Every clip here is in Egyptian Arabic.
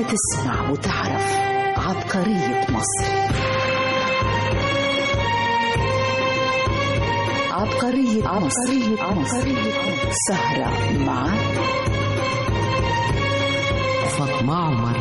هتسمع وتعرف عبقرية مصر عبقرية عبقرية عبقرية سهرة مع فاطمة عمر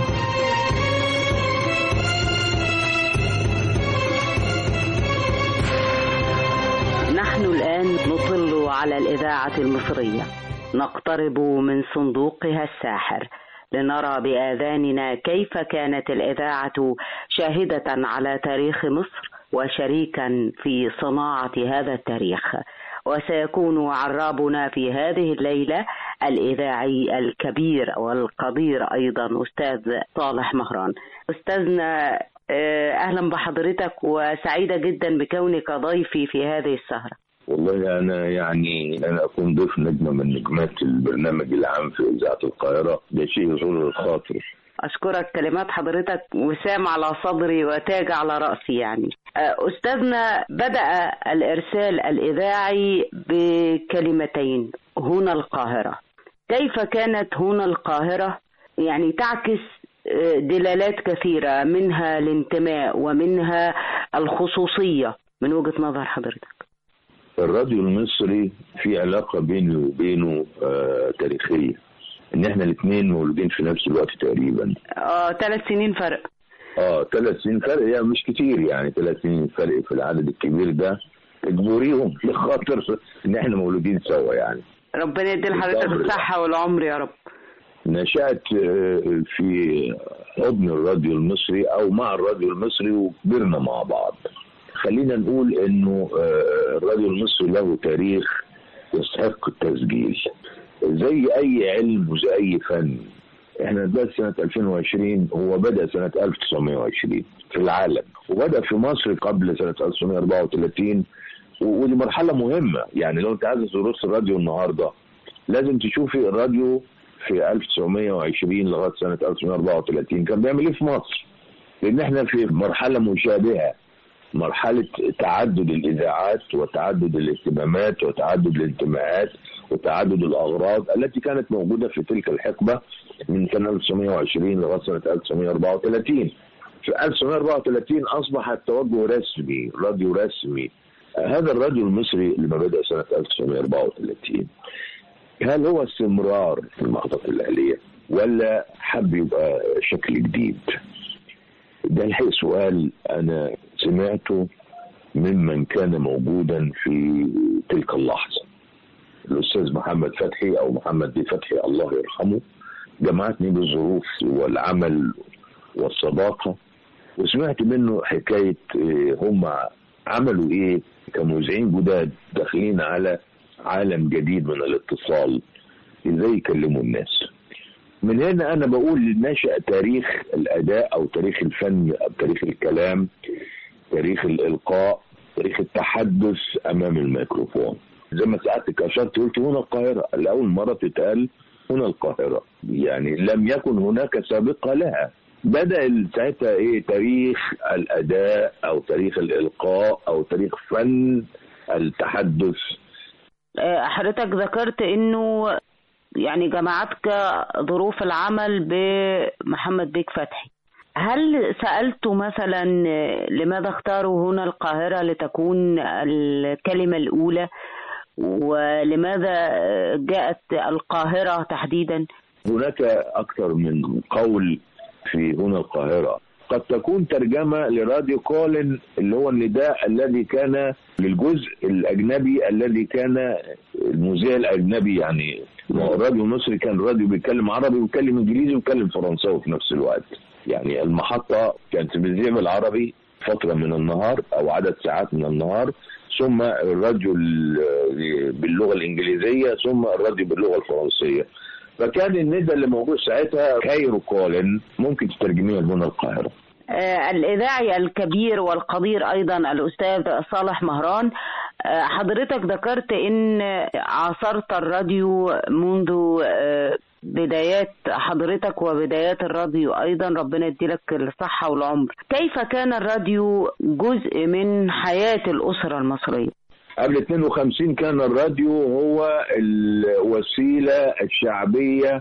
نحن الآن نطل على الإذاعة المصرية نقترب من صندوقها الساحر لنرى بآذاننا كيف كانت الإذاعة شاهدة على تاريخ مصر وشريكا في صناعة هذا التاريخ وسيكون عرابنا في هذه الليلة الإذاعي الكبير والقدير أيضا أستاذ صالح مهران أستاذنا أهلا بحضرتك وسعيدة جدا بكونك ضيفي في هذه السهرة والله أنا يعني أنا أكون ضيف نجمة من نجمات البرنامج العام في إذاعة القاهرة ده شيء يغر الخاطر أشكرك كلمات حضرتك وسام على صدري وتاج على رأسي يعني أستاذنا بدأ الإرسال الإذاعي بكلمتين هنا القاهرة كيف كانت هنا القاهرة يعني تعكس دلالات كثيرة منها الانتماء ومنها الخصوصية من وجهة نظر حضرتك الراديو المصري في علاقة بيني وبينه آه تاريخية ان احنا الاثنين مولودين في نفس الوقت تقريبا اه ثلاث سنين فرق اه ثلاث سنين فرق يعني مش كتير يعني ثلاث سنين فرق في العدد الكبير ده اجبريهم لخاطر ان احنا مولودين سوا يعني ربنا يدي لحضرتك الصحة والعمر يا رب نشأت في حضن الراديو المصري او مع الراديو المصري وكبرنا مع بعض خلينا نقول انه الراديو المصري له تاريخ يستحق التسجيل زي اي علم وزي اي فن احنا دلوقتي سنة 2020 هو بدأ سنة 1920 في العالم وبدأ في مصر قبل سنة 1934 ودي مرحلة مهمة يعني لو انت عايز تدرس الراديو النهاردة لازم تشوفي الراديو في 1920 لغاية سنة 1934 كان بيعمل ايه في مصر لان احنا في مرحلة مشابهة مرحلة تعدد الإذاعات وتعدد الاهتمامات وتعدد الانتماءات وتعدد الأغراض التي كانت موجودة في تلك الحقبة من سنة 1920 لغاية سنة 1934 في 1934 أصبح التوجه رسمي راديو رسمي هذا الراديو المصري لما بدأ سنة 1934 هل هو استمرار في المحطة الأهلية ولا حب يبقى شكل جديد ده الحقيقة سؤال أنا سمعته ممن كان موجودا في تلك اللحظة الأستاذ محمد فتحي أو محمد بن فتحي الله يرحمه جمعتني بالظروف والعمل والصداقة وسمعت منه حكاية هم عملوا إيه كمذيعين جداد داخلين على عالم جديد من الاتصال ازاي يكلموا الناس من هنا انا بقول نشأ تاريخ الاداء او تاريخ الفن او تاريخ الكلام تاريخ الالقاء تاريخ التحدث امام الميكروفون زي ما ساعتك اشرت قلت هنا القاهره لاول مره تتقال هنا القاهره يعني لم يكن هناك سابقه لها بدا ساعتها ايه تاريخ الاداء او تاريخ الالقاء او تاريخ فن التحدث حضرتك ذكرت انه يعني جمعتك ظروف العمل بمحمد بيك فتحي هل سألت مثلا لماذا اختاروا هنا القاهرة لتكون الكلمة الأولى ولماذا جاءت القاهرة تحديدا هناك أكثر من قول في هنا القاهرة قد تكون ترجمة لراديو كولن اللي هو النداء الذي كان للجزء الأجنبي الذي كان المذيع الأجنبي يعني الراديو المصري كان راديو بيتكلم عربي وبيتكلم إنجليزي وبيتكلم فرنساوي في نفس الوقت يعني المحطة كانت بتذيع بالعربي فترة من النهار أو عدد ساعات من النهار ثم الراديو باللغة الإنجليزية ثم الراديو باللغة الفرنسية فكان الندى اللي موجود ساعتها كايرو كولن ممكن تترجميها لهنا القاهره آه الإذاعي الكبير والقدير أيضا الأستاذ صالح مهران آه حضرتك ذكرت أن عاصرت الراديو منذ آه بدايات حضرتك وبدايات الراديو أيضا ربنا يديلك الصحة والعمر كيف كان الراديو جزء من حياة الأسرة المصرية؟ قبل 52 كان الراديو هو الوسيلة الشعبية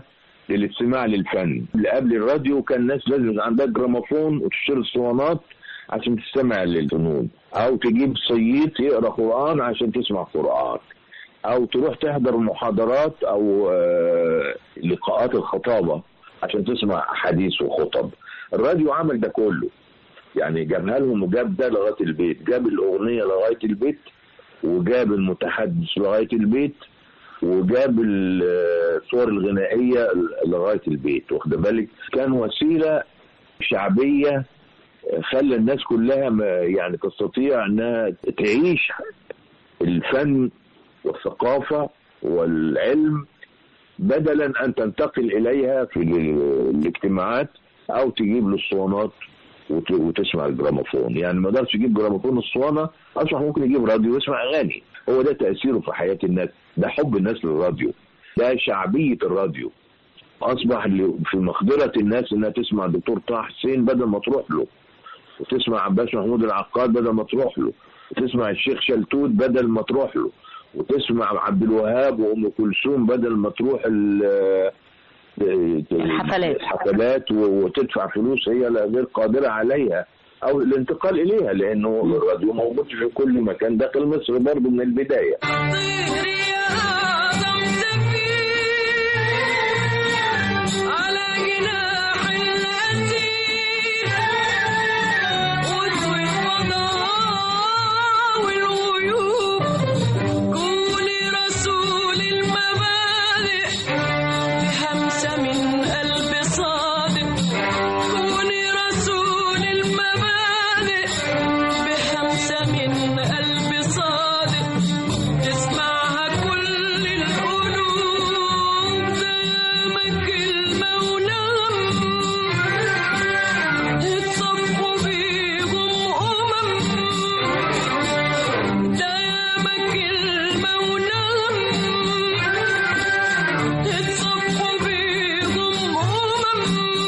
للاستماع للفن اللي قبل الراديو كان الناس لازم يبقى عندها جراموفون وتشتري اسطوانات عشان تستمع للفنون او تجيب صييط يقرا قران عشان تسمع قران او تروح تحضر محاضرات او آه، لقاءات الخطابه عشان تسمع حديث وخطب الراديو عمل ده كله يعني جابها لهم وجاب ده لغايه البيت جاب الاغنيه لغايه البيت وجاب المتحدث لغايه البيت وجاب الصور الغنائيه لغايه البيت واخد بالك كان وسيله شعبيه خلى الناس كلها ما يعني تستطيع انها تعيش الفن والثقافه والعلم بدلا ان تنتقل اليها في ال- الاجتماعات او تجيب الاسطوانات وت- وتسمع الجراموفون يعني ما قدرش يجيب جراموفون اسطوانه اصبح ممكن يجيب راديو ويسمع اغاني هو ده تاثيره في حياه الناس ده حب الناس للراديو ده شعبيه الراديو اصبح ل- في مقدره الناس انها تسمع الدكتور طه حسين بدل ما تروح له وتسمع عباس محمود العقاد بدل ما تروح له وتسمع الشيخ شلتوت بدل ما تروح له وتسمع عبد الوهاب وام كلثوم بدل ما تروح ال- الحفلات. الحفلات و- وتدفع فلوس هي لا غير قادره عليها او الانتقال اليها لانه الراديو موجود في كل مكان داخل مصر برضه من البدايه طير يا أعظم سفير على جناح الأسير واسوي الفضاء والغيوب كوني رسول المبادئ همسة من قلب صادق كوني رسول المبادئ بهمسة من قلب صادق تسمعها كل القلوب دامك المولى اتصفوا بيهم أمم دامك المولى اتصفوا بيهم أمم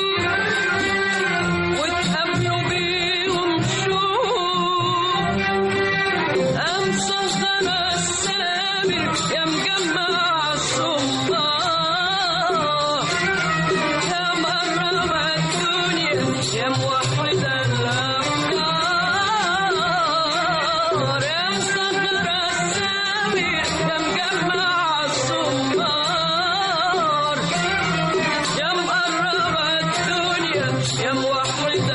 وتقابلوا بيهم شوق أم صغر السامر يا مجمع السلطان يا مقرب الدنيا يا موحد الأفكار يا مصغر السامر يا مجمع السلطان يا مقرب الدنيا يا موحد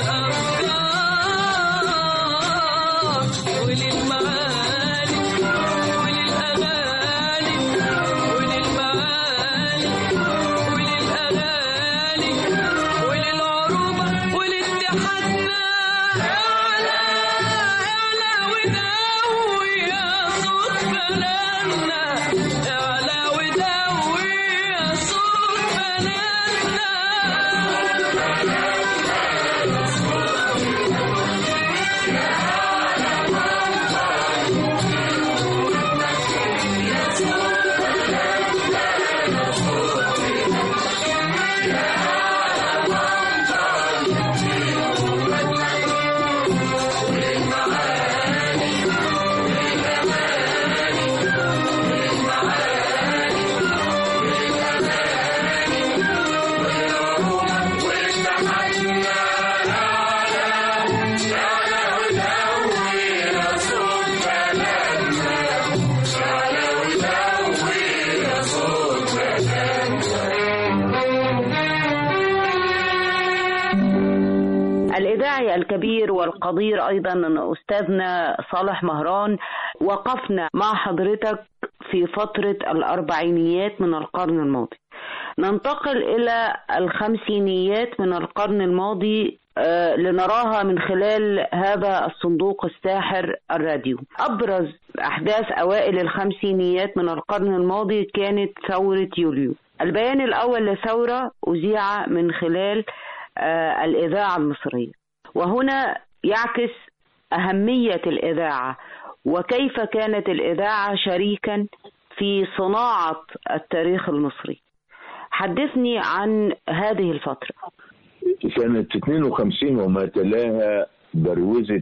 الأفكار وللمعالي وللأغاني وللمعالي وللأغاني وللعروبة ولاتحادنا أعلى أعلى وداوي يا صوت بلدنا أعلى وداوي يا صوت بلدنا الإذاعي الكبير والقدير أيضا أستاذنا صالح مهران وقفنا مع حضرتك في فترة الأربعينيات من القرن الماضي ننتقل إلى الخمسينيات من القرن الماضي آه، لنراها من خلال هذا الصندوق الساحر الراديو أبرز أحداث أوائل الخمسينيات من القرن الماضي كانت ثورة يوليو البيان الأول للثورة أذيع من خلال آه، الإذاعة المصرية وهنا يعكس أهمية الإذاعة وكيف كانت الإذاعة شريكا في صناعة التاريخ المصري حدثني عن هذه الفترة سنة 52 وما تلاها بروزت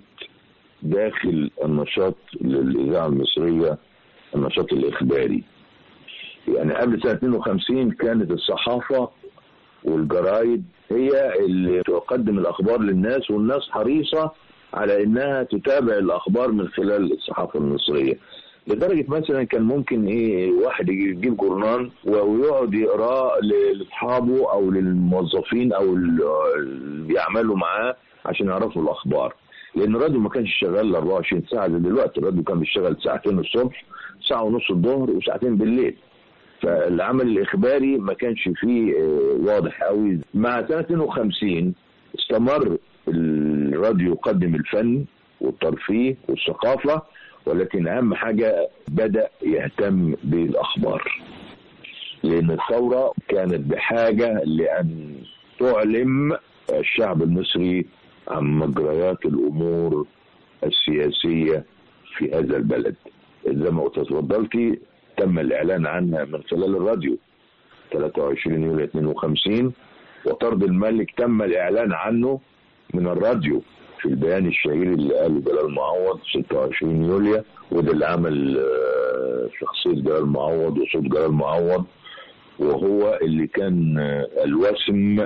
داخل النشاط للإذاعة المصرية النشاط الإخباري يعني قبل سنة 52 كانت الصحافة والجرايد هي اللي تقدم الأخبار للناس والناس حريصة على إنها تتابع الأخبار من خلال الصحافة المصرية لدرجة مثلا كان ممكن ايه واحد يجي- يجيب جورنال ويقعد يقراه ل- لاصحابه او للموظفين او ال- اللي بيعملوا معاه عشان يعرفوا الاخبار لان الراديو ما كانش شغال 24 ساعه زي دلوقتي الراديو كان بيشتغل ساعتين الصبح ساعه ونص الظهر وساعتين بالليل فالعمل الاخباري ما كانش فيه آه، واضح قوي مع سنه 52 استمر الراديو يقدم الفن والترفيه والثقافه ولكن اهم حاجه بدا يهتم بالاخبار لان الثوره كانت بحاجه لان تعلم الشعب المصري عن مجريات الامور السياسيه في هذا البلد زي ما تفضلتي تم الاعلان عنها من خلال الراديو 23 يوليو 52 وطرد الملك تم الاعلان عنه من الراديو في البيان الشهير اللي قاله جلال معوض 26 يوليو وده اللي عمل آه، شخصيه جلال معوض وصوت جلال معوض وهو اللي كان آه، الوسم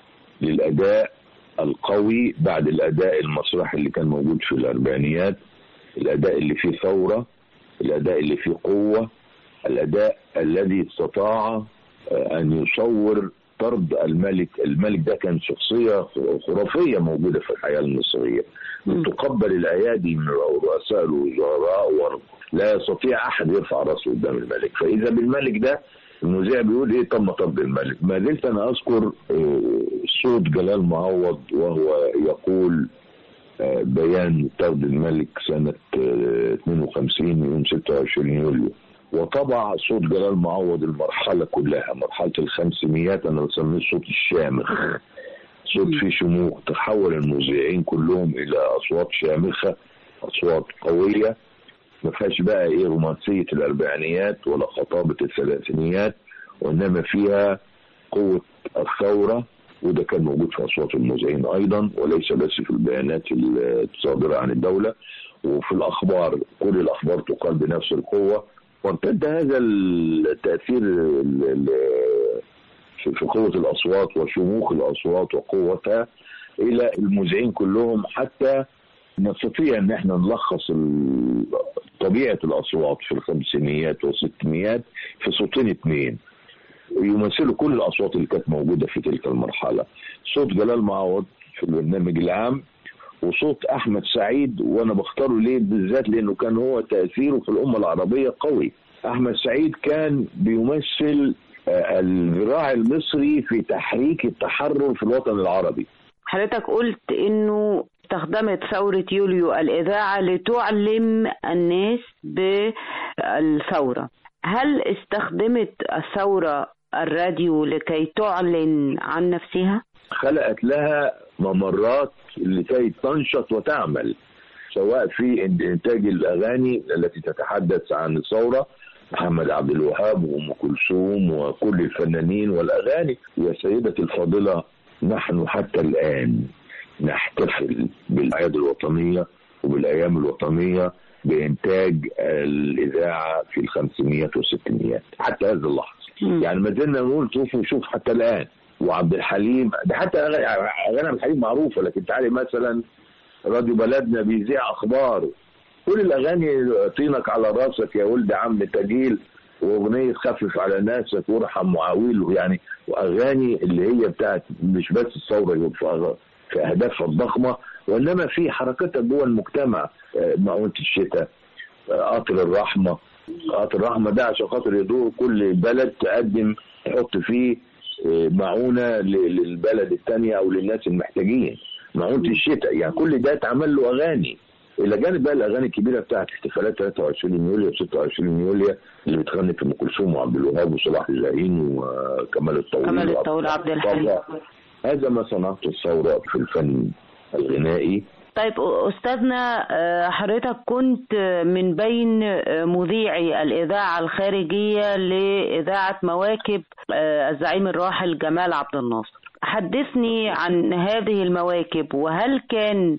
للاداء القوي بعد الاداء المسرحي اللي كان موجود في الاربعينيات الاداء اللي فيه ثوره الاداء اللي فيه قوه الاداء الذي استطاع آه، ان يصور طرد الملك الملك ده كان شخصيه خرافيه موجوده في الحياه المصريه تقبل الايادي من رؤساء الوزراء ولا يستطيع احد يرفع راسه قدام الملك فاذا بالملك ده المذيع بيقول ايه تم طرد الملك ما زلت انا اذكر آه، صوت جلال معوض وهو يقول آه، بيان طرد الملك سنة آه، 52 يوم 26 يوليو وطبع صوت جلال معوض المرحلة كلها مرحلة الخمسينيات أنا بسميه صوت الشامخ صوت فيه شموخ تحول المذيعين كلهم إلى أصوات شامخة أصوات قوية ما فيهاش بقى إيه رومانسية الأربعينيات ولا خطابة الثلاثينيات وإنما فيها قوة الثورة وده كان موجود في أصوات المذيعين أيضا وليس بس في البيانات الصادرة عن الدولة وفي الأخبار كل الأخبار تقال بنفس القوة وامتد هذا التأثير ال- ال- في في قوة الأصوات وشموخ الأصوات وقوتها إلى المذيعين كلهم حتى نستطيع ان احنا نلخص ال- طبيعه الاصوات في الخمسينيات والستينيات في صوتين اثنين يمثلوا كل الاصوات اللي كانت موجوده في تلك المرحله صوت جلال معوض في البرنامج العام وصوت احمد سعيد وانا بختاره ليه بالذات لانه كان هو تاثيره في الامه العربيه قوي احمد سعيد كان بيمثل آه، الذراع المصري في تحريك التحرر في الوطن العربي حضرتك قلت انه استخدمت ثورة يوليو الإذاعة لتعلم الناس بالثورة هل استخدمت الثورة الراديو لكي تعلن عن نفسها؟ خلقت لها ممرات لكي تنشط وتعمل سواء في انتاج الاغاني التي تتحدث عن الثوره محمد عبد الوهاب وام كلثوم وكل الفنانين والاغاني يا سيدتي الفاضله نحن حتى الان نحتفل بالاعياد الوطنيه وبالايام الوطنيه بانتاج الاذاعه في الخمسينيات والستينيات حتى هذه اللحظه مم. يعني ما زلنا نقول شوفوا شوف حتى الان وعبد الحليم ده حتى اغاني أغاني عبد الحليم معروفه لكن تعالي مثلا راديو بلدنا بيذيع اخبار كل الاغاني طينك على راسك يا ولد عم تجيل واغنيه خفف على ناسك وارحم معاويل يعني واغاني اللي هي بتاعت مش بس الثوره في أغ- في اهدافها الضخمه وانما في حركتها جوه المجتمع آه، مؤونه الشتاء آه، قطر الرحمه قطر الرحمه ده عشان خاطر يدور كل بلد تقدم تحط فيه آه، معونه ل- للبلد الثانيه او للناس المحتاجين معونه الشتاء يعني كل ده اتعمل له اغاني الى جانب بقى الاغاني الكبيره بتاعت احتفالات 23 يوليو و 26 يوليو اللي بتغني في ام كلثوم وعبد الوهاب وصلاح جاهين وكمال الطويل كمال وعبد الطويل عبد الحليم طبعا. هذا ما صنعته الثوره في الفن الغنائي طيب أستاذنا آه، حضرتك كنت من بين آه، مذيعي الإذاعة الخارجية لإذاعة مواكب آه، الزعيم الراحل جمال عبد الناصر حدثني عن هذه المواكب وهل كان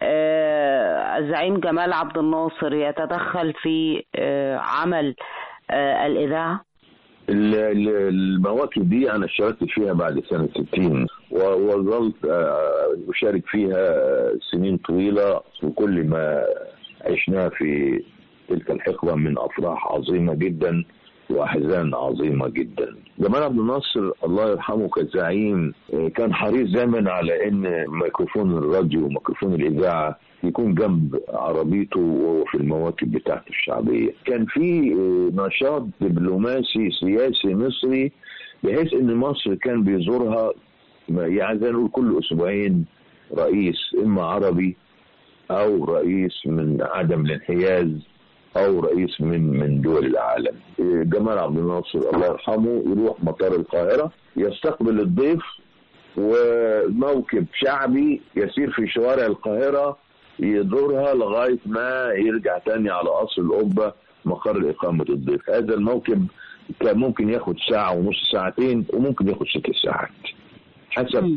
آه، الزعيم جمال عبد الناصر يتدخل في آه، عمل آه، الإذاعة؟ ال- ال- المواكب دي انا اشتركت فيها بعد سنه 60 و- وظلت آه، اشارك فيها سنين طويله وكل ما عشناه في تلك الحقبه من افراح عظيمه جدا واحزان عظيمه جدا. جمال عبد الناصر الله يرحمه كزعيم آه، كان حريص دايما على ان ميكروفون الراديو وميكروفون الاذاعه يكون جنب عربيته وهو في المواكب بتاعته الشعبيه. كان في آه، نشاط دبلوماسي سياسي مصري بحيث ان مصر كان بيزورها ما- يعني زي نقول كل اسبوعين رئيس اما عربي او رئيس من عدم الانحياز او رئيس من من دول العالم إيه، جمال عبد الناصر الله يرحمه يروح مطار القاهره يستقبل الضيف وموكب شعبي يسير في شوارع القاهره يدورها لغايه ما يرجع تاني على قصر القبه مقر اقامه الضيف هذا الموكب كان ممكن ياخد ساعه ونص ساعتين وممكن ياخد ست ساعات حسب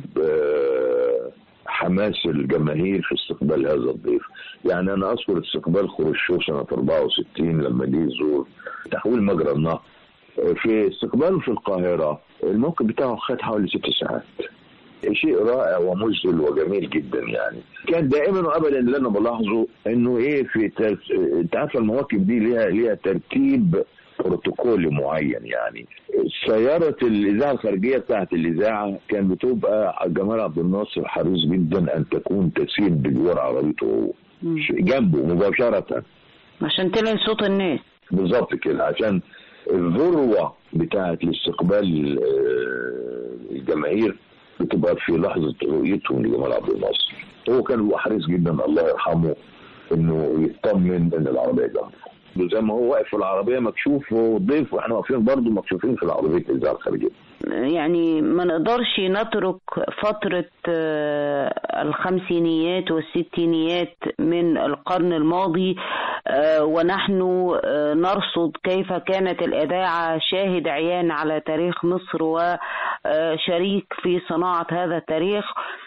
آه، حماس الجماهير في استقبال هذا الضيف يعني انا اذكر استقبال خروشوف سنه 64 لما جه يزور تحويل مجرى النهر آه، في استقباله في القاهره الموقف بتاعه خد حوالي ست ساعات شيء رائع ومذهل وجميل جدا يعني كان دائما وابدا اللي انا بلاحظه انه ايه في تر... انت عارف المواكب دي ليها ليها ترتيب بروتوكولي معين يعني سيارة الإذاعة الخارجية بتاعت الإذاعة كان بتبقى جمال عبد الناصر حريص جدا أن تكون تسير بجوار عربيته هو جنبه مباشرة عشان تلين صوت الناس بالظبط كده عشان الذروة بتاعت الاستقبال آه، الجماهير بتبقى في لحظة رؤيتهم لجمال عبد الناصر هو كان هو حريص جدا الله يرحمه انه يطمن ان العربية جنبه زي ما هو واقف في العربية مكشوف هو ضيف واحنا واقفين برضه مكشوفين في العربية الإذاعة الخارجية يعني ما نقدرش نترك فترة آه، الخمسينيات والستينيات من القرن الماضي آه، ونحن آه، نرصد كيف كانت الإذاعة شاهد عيان على تاريخ مصر وشريك في صناعة هذا التاريخ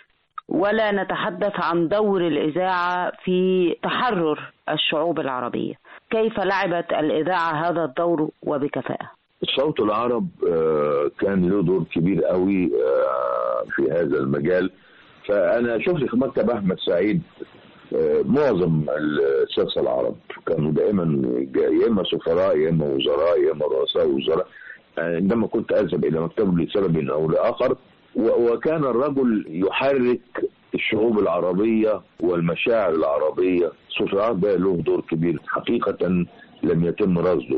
ولا نتحدث عن دور الإذاعة في تحرر الشعوب العربية كيف لعبت الإذاعة هذا الدور وبكفاءة صوت العرب آه، كان له دور كبير قوي آه، في هذا المجال فانا شفت في مكتب احمد سعيد آه، معظم الساسه العرب كانوا دائما جا- يا اما سفراء يا اما وزراء يا اما رؤساء وزراء آه، عندما كنت اذهب الى مكتبه لسبب او لاخر و- وكان الرجل يحرك الشعوب العربيه والمشاعر العربيه صوت العرب ده له دور كبير حقيقه لم يتم رصده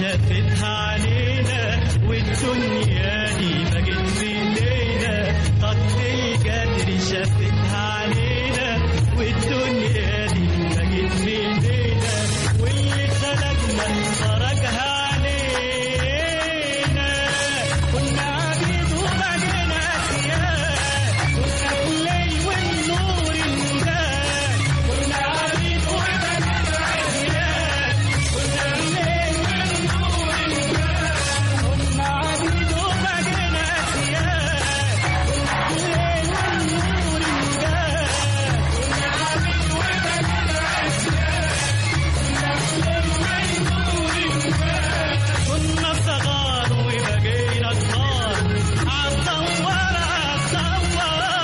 شافتها علينا والدنيا دي بقت في ايدينا خط القدر شافتها علينا والدنيا دي بقت في ايدينا واللي خلقنا فرجها علينا كنا عبيد وبقينا اسياد كنا في الليل والنور انجاد كنا عبيد وبقينا اسياد كنا في الليل والنور انجاد كنا عبيد وبقينا اسياد كنا في الليل والنور انجاد كنا عبيد وبقينا اسياد كنا في الليل والنور انجاد كنا صغار وبقينا كبار عالدوار عالدوار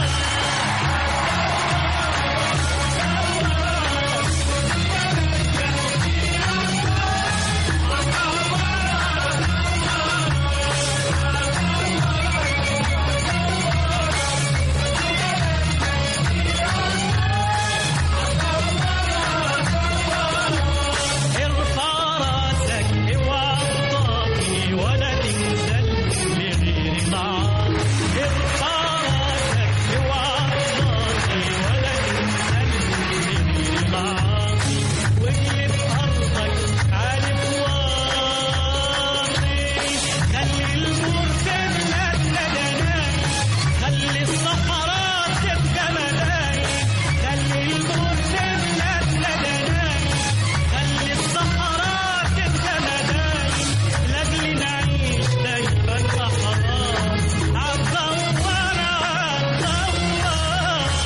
ارفع راسك اوعى تطاطي ولا تنزل لغير معاك ارفع راسك اوعى تطاطي ولا تنزل لغير معاك واجلب ارضك عالف واطي خلي البور تملى ندناك خلي الصحراء تبقى مدايك خلي البور تملى ندناك خلي الصحراء تبقى مدايك لاجل نعيش دايما صحراء عالدوار عالدوار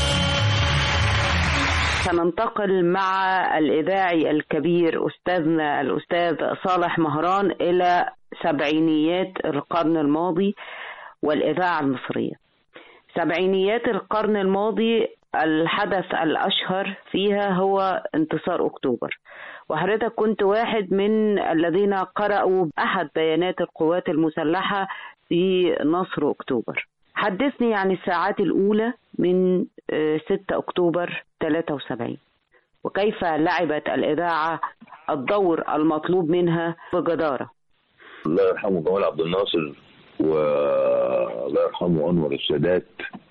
سننتقل مع الإذاعي الكبير أستاذنا الأستاذ صالح مهران إلى سبعينيات القرن الماضي والإذاعة المصرية سبعينيات القرن الماضي الحدث الأشهر فيها هو انتصار أكتوبر وحضرتك كنت واحد من الذين قرأوا أحد بيانات القوات المسلحة في نصر أكتوبر حدثني عن الساعات الأولى من آه، 6 أكتوبر 73 وكيف لعبت الإذاعة الدور المطلوب منها بجدارة الله يرحمه جمال عبد الناصر والله يرحمه انور السادات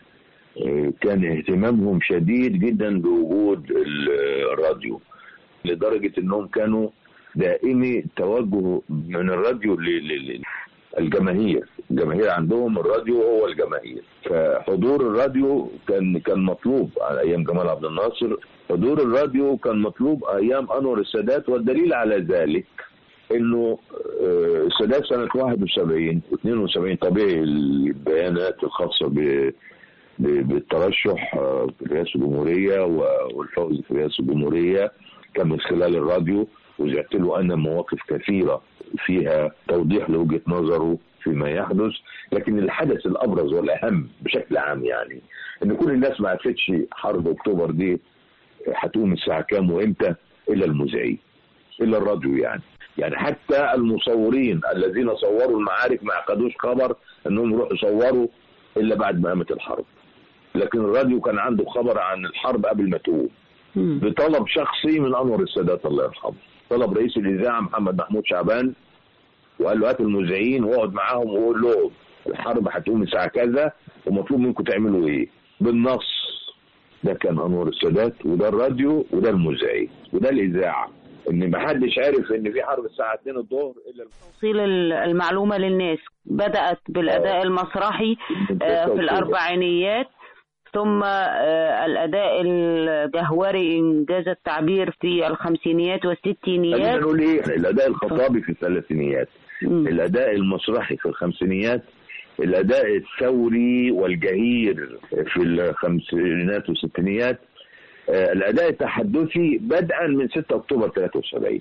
آه، كان اهتمامهم شديد جدا بوجود ال- الراديو لدرجه انهم كانوا دائمي توجه من الراديو للجماهير الجماهير عندهم الراديو هو الجماهير فحضور الراديو كان كان مطلوب على ايام جمال عبد الناصر حضور الراديو كان مطلوب ايام انور السادات والدليل على ذلك انه آه، السادات سنه 71 72 طبيعي البيانات الخاصه ب ب- بالترشح آه، في رئاسه الجمهوريه و- والفوز في رئاسه الجمهوريه كان من خلال الراديو وزعت له انا مواقف كثيره فيها توضيح لوجهه نظره فيما يحدث لكن الحدث الابرز والاهم بشكل عام يعني ان كل الناس ما عرفتش حرب اكتوبر دي هتقوم الساعه كام وامتى الا المذيعين الا الراديو يعني يعني حتى المصورين الذين صوروا المعارك ما عقدوش خبر انهم يروحوا يصوروا الا بعد ما قامت الحرب لكن الراديو كان عنده خبر عن الحرب قبل ما تقوم بطلب شخصي من انور السادات الله يرحمه طلب رئيس الاذاعه محمد محمود شعبان وقال له هات المذيعين واقعد معاهم وقول لهم الحرب هتقوم الساعه كذا ومطلوب منكم تعملوا ايه بالنص ده كان انور السادات وده الراديو وده المذيعين وده الاذاعه ان ما حدش عارف ان في حرب الساعه 2 الظهر الا توصيل ال- المعلومة للناس بدأت بالأداء المسرحي آه، في الأربعينيات ثم آه، الأداء الجهوري إنجاز التعبير في الخمسينيات خلينا والستينيات نقول ايه الاداء الخطابي في الثلاثينيات مم. الاداء المسرحي في الخمسينيات الاداء الثوري والجهير في الخمسينات والستينيات آه، الاداء التحدثي بدءا من 6 اكتوبر 73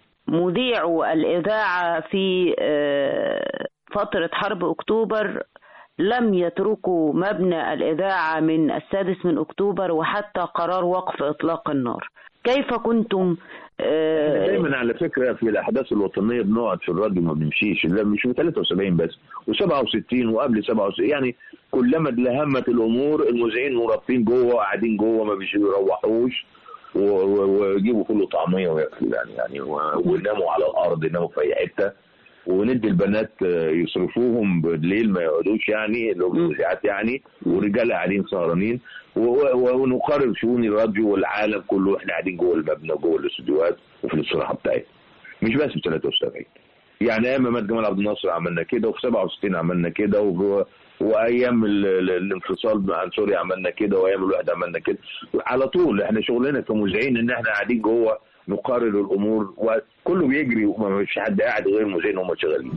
مذيع الإذاعة في آه، فترة حرب أكتوبر لم يتركوا مبنى الإذاعة من السادس من أكتوبر وحتى قرار وقف إطلاق النار كيف كنتم آه، دايما على فكره في الاحداث الوطنيه بنقعد في الراديو ما بنمشيش لا مش في 73 بس و67 وقبل 67 يعني كلما اتلهمت الامور المذيعين مرابطين جوه قاعدين جوه ما بيروحوش و- و- ويجيبوا كله طعميه وياكلوا يعني يعني و- ويناموا على الارض يناموا في اي حته وندي البنات آه، يصرفوهم بالليل ما يقعدوش يعني اللي هم المذيعات يعني والرجاله قاعدين سهرانين و- و- ونقارب شؤون الراديو والعالم كله احنا قاعدين جوه المبنى جوه الاستديوهات وفي الاستراحه بتاعتنا مش بس في 73 يعني ايام مات جمال عبد الناصر عملنا كده وفي 67 عملنا كده وفي وايام ال- ال- الانفصال عن سوريا عملنا كده وايام الوحده عملنا كده على طول احنا شغلنا كمذيعين ان احنا قاعدين جوه نقارن الامور وكله بيجري وما فيش حد قاعد غير المذيعين هم شغالين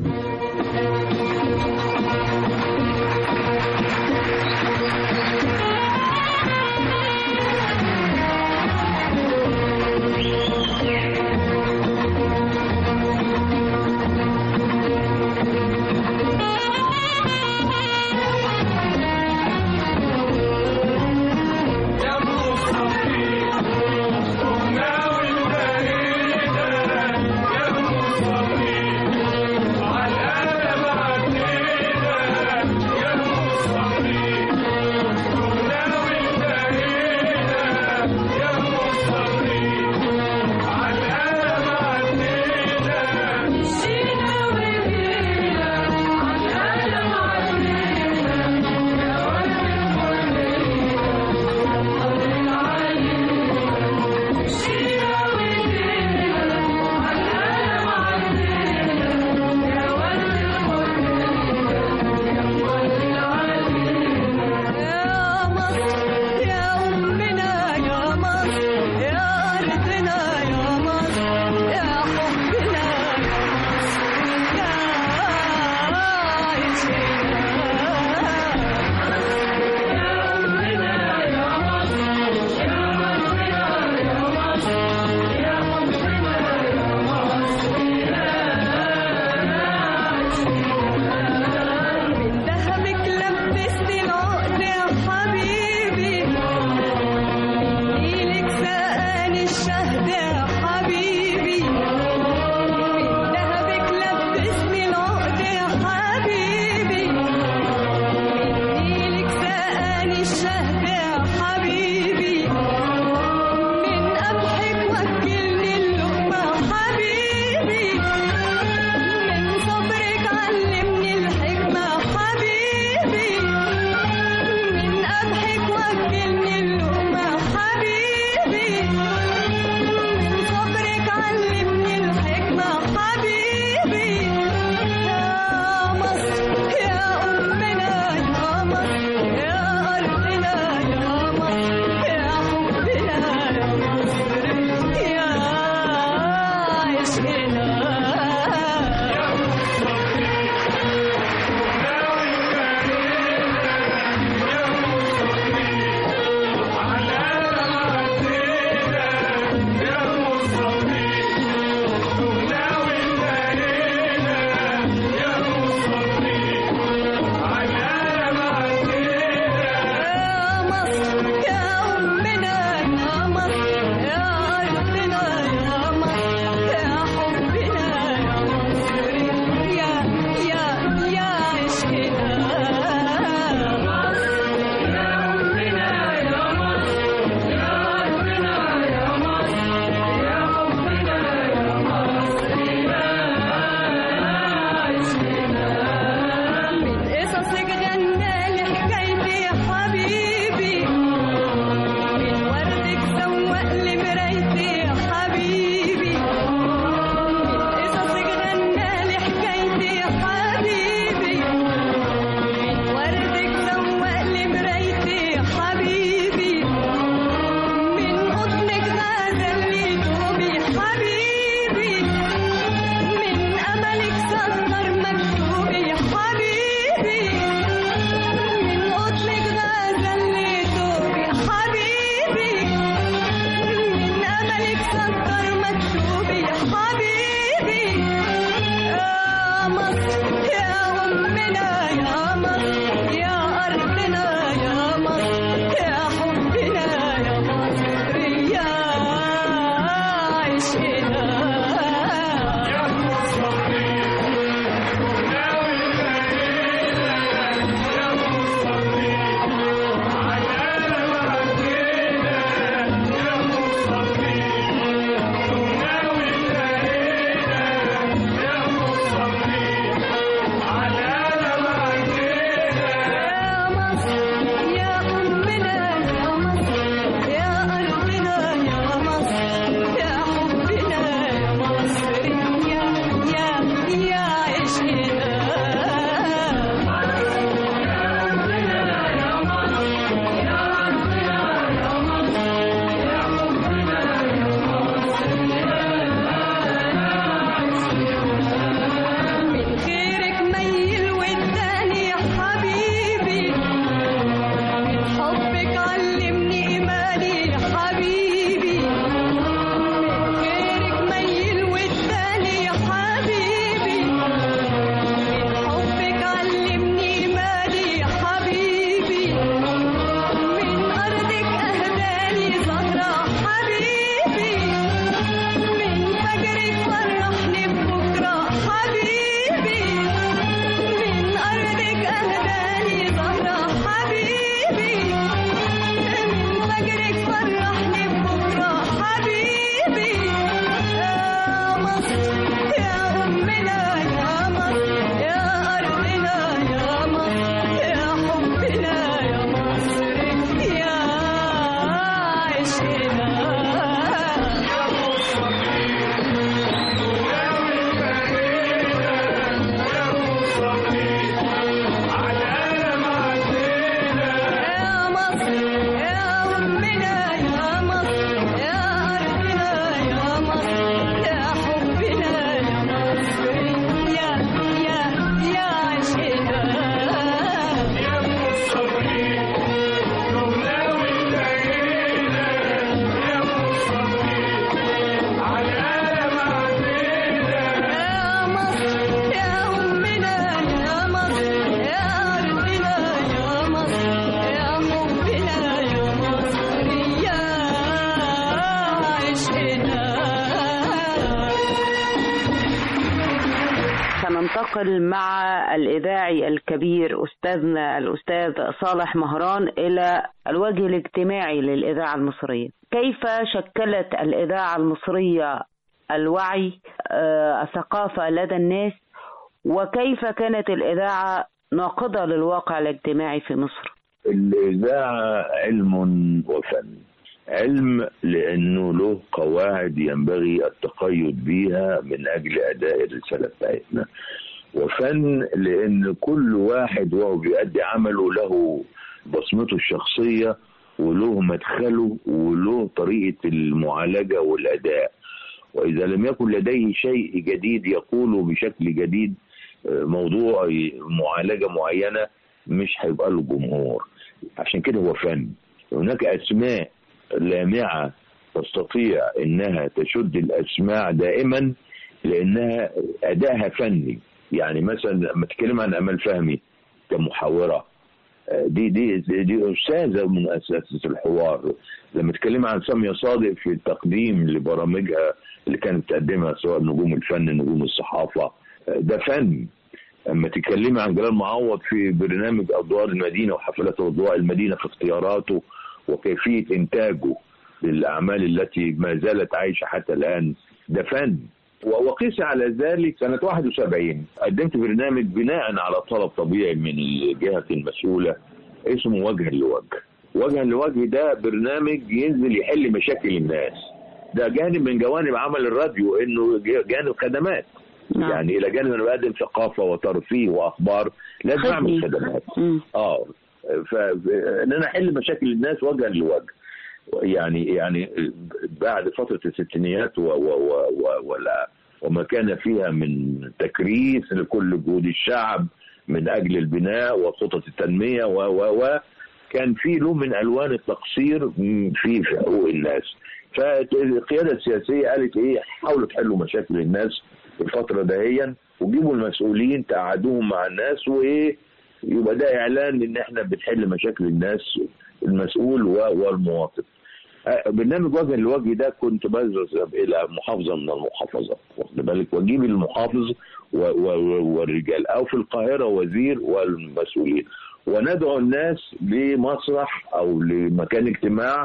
يا مصر يا أمنا يا مصر يا أرضنا يا مصر يا حبنا يا مصر يا من ذهبك لبسني العقد يا حبيبي من نيلك سقاني الشهد يا حبيبي من ذهبك لبسني العقد يا حبيبي من نيلك سقاني الشهد يا حبيبي من قمحك وكلني اللقمة حبيبي من صبرك علمني الحكمة حبيبي من قمحك وكلني اللقمة حبيبي من صبرك علمني الحكمة حبيبي يا مصر يا أمنا يا مصر يا أرضنا يا مصر يا حبنا يا مصر يا عشقنا يا مصر يا أمنا يا مصر يا أرضنا يا مصر يا حبنا يا مصر يا يا يا عشقنا يا مصر يا أمنا يا مصر يا أرضنا يا مصر يا حبنا يا مصر يا عشقنا من قصصك غنالي حكايتي يا حبيبي من وردك سوق لي مرايتي يا حبيبي من قصصك غنالي حكايتي يا حبيبي من وردك سوق لي مرايتي يا حبيبي من قطنك غزل لي دوبي حبيبي من أملك سطر مكتوبي حبيبي من قطلك غزل لي دوبي حبيبي من أملك سطر مكتوبي حبيبي يا مصر يا أمنا يا مصر يا أرضنا يا مصر يا حبنا يا مصر يا عشقنا يا عشقنا سننتقل مع الإذاعي الكبير أستاذنا الأستاذ صالح مهران إلى الوجه الاجتماعي للإذاعة المصرية كيف شكلت الإذاعة المصرية الوعي آه، الثقافة لدى الناس وكيف كانت الإذاعة ناقضة للواقع الاجتماعي في مصر الإذاعة علم وفن علم لأنه له قواعد ينبغي التقيد بها من أجل أداء الرسالة بتاعتنا وفن لأن كل واحد وهو بيؤدي عمله له بصمته الشخصية وله مدخله وله طريقة المعالجة والأداء وإذا لم يكن لديه شيء جديد يقوله بشكل جديد آه، موضوع معالجة معينة مش هيبقى له جمهور عشان كده هو فن هناك أسماء لامعة تستطيع إنها تشد الأسماع دائما لأنها أدائها فني يعني مثلا لما تتكلم عن أمل فهمي كمحاورة آه، دي دي دي أستاذة من أساتذة الحوار لما تتكلم عن سامية صادق في التقديم لبرامجها اللي كانت تقدمها سواء نجوم الفن نجوم الصحافة آه، ده فن اما تتكلمي عن جلال معوض في برنامج اضواء المدينه وحفلات اضواء المدينه في اختياراته وكيفيه انتاجه للاعمال التي ما زالت عايشه حتى الان ده فن و- وقيس على ذلك سنة 71 قدمت برنامج بناء على طلب طبيعي من الجهة المسؤولة اسمه وجها لوجه وجها لوجه ده برنامج ينزل يحل مشاكل الناس ده جانب من جوانب عمل الراديو انه ج- جانب خدمات نعم. يعني الى جانب انا بقدم ثقافه وترفيه واخبار لازم خدمي. اعمل خدمات مم. اه ف ان انا احل مشاكل الناس وجها لوجه يعني يعني بعد فتره الستينيات و و و و ولا وما كان فيها من تكريس لكل جهود الشعب من اجل البناء وخطط التنميه و و و كان في له من الوان التقصير م، في في حقوق الناس فالقياده السياسيه قالت ايه حاولوا تحلوا مشاكل الناس في الفتره دهيا وجيبوا المسؤولين تقعدوهم مع الناس وايه يبقى ده اعلان ان احنا بنحل مشاكل الناس المسؤول و- والمواطن آه، برنامج وجه لوجه ده كنت بذهب الى محافظه من المحافظات واخد بالك واجيب المحافظ و- و- والرجال او في القاهره وزير والمسؤولين وندعو الناس لمسرح او لمكان اجتماع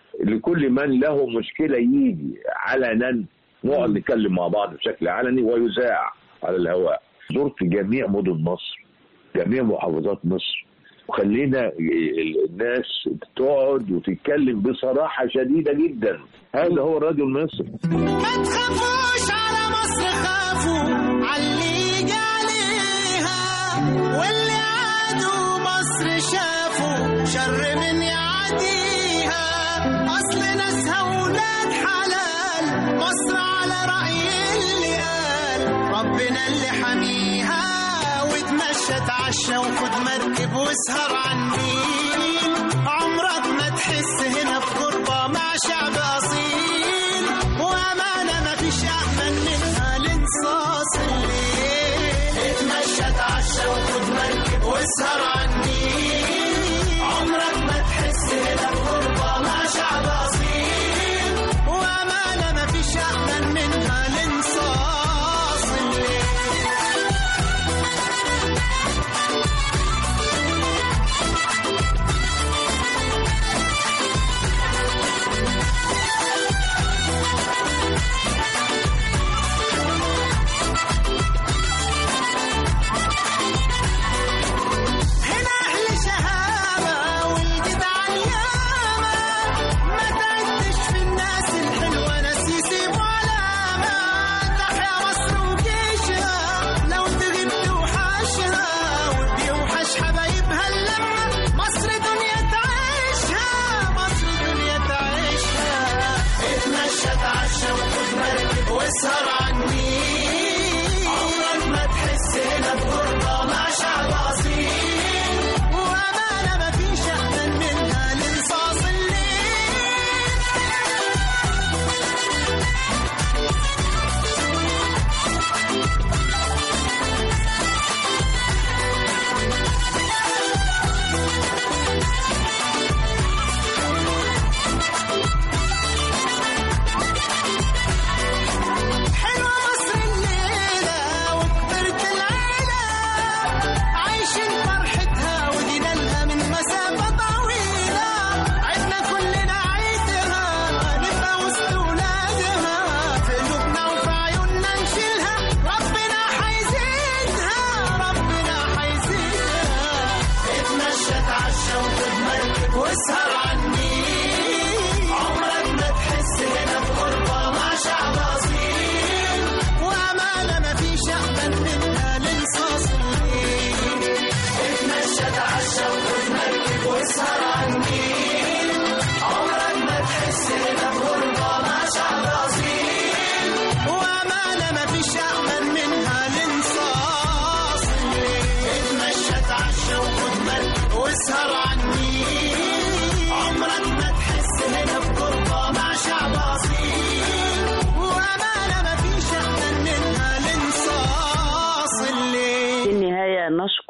لكل من له مشكله يجي علنا نقعد نتكلم مع بعض بشكل علني ويذاع على الهواء زرت جميع مدن مصر جميع محافظات مصر وخلينا الناس تقعد وتتكلم بصراحه شديده جدا هذا هو الراديو المصري ما تخافوش على مصر خافوا عاللي يجي عليها واللي عادوا مصر شافوا شر من يعديها اصل ناسها ولاد حلال مصر على رأي اللي قال ربنا اللي حميها وتمشى تعشى وخد مركب واسهر على النيل عمرك ما تحس هنا في غربة مع شعب أصيل وأمانة ما فيش أأمن منها لانصاص الليل اتمشى تعشى وخد مركب واسهر على النيل عمرك ما تحس هنا في غربة مع شعب أصيل وأمانة ما فيش أأمن منها لانصاص الليل هنا أهل شهامة والجدعان ياما ما تعدش في الناس الحلوة ناس يسيبوا علامة تحيا مصر وجيشها لو تغيب توحشها وبيوحش حبايبها اللمة مصر دنيا تعيشها مصر دنيا تعيشها اتمشى تعشى وخد مركب واسهر على النيل عمرك ما تحس هنا بغربة مع شعب أصيل وأمانة ما فيش أحسن منها لانصاص الليل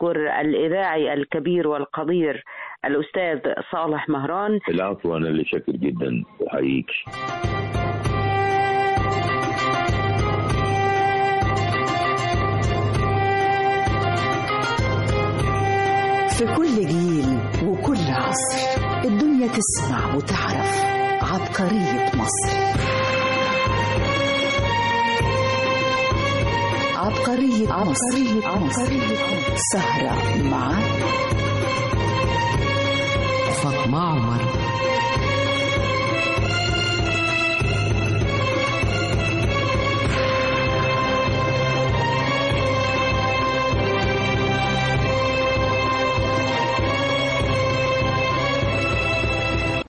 بشكر الإذاعي الكبير والقدير الأستاذ صالح مهران العفو انا اللي شاكر جدا وحقيقي في كل جيل وكل عصر الدنيا تسمع وتعرف عبقرية مصر عبقرية عبقرية عبقرية سهرة مع فاطمة عمر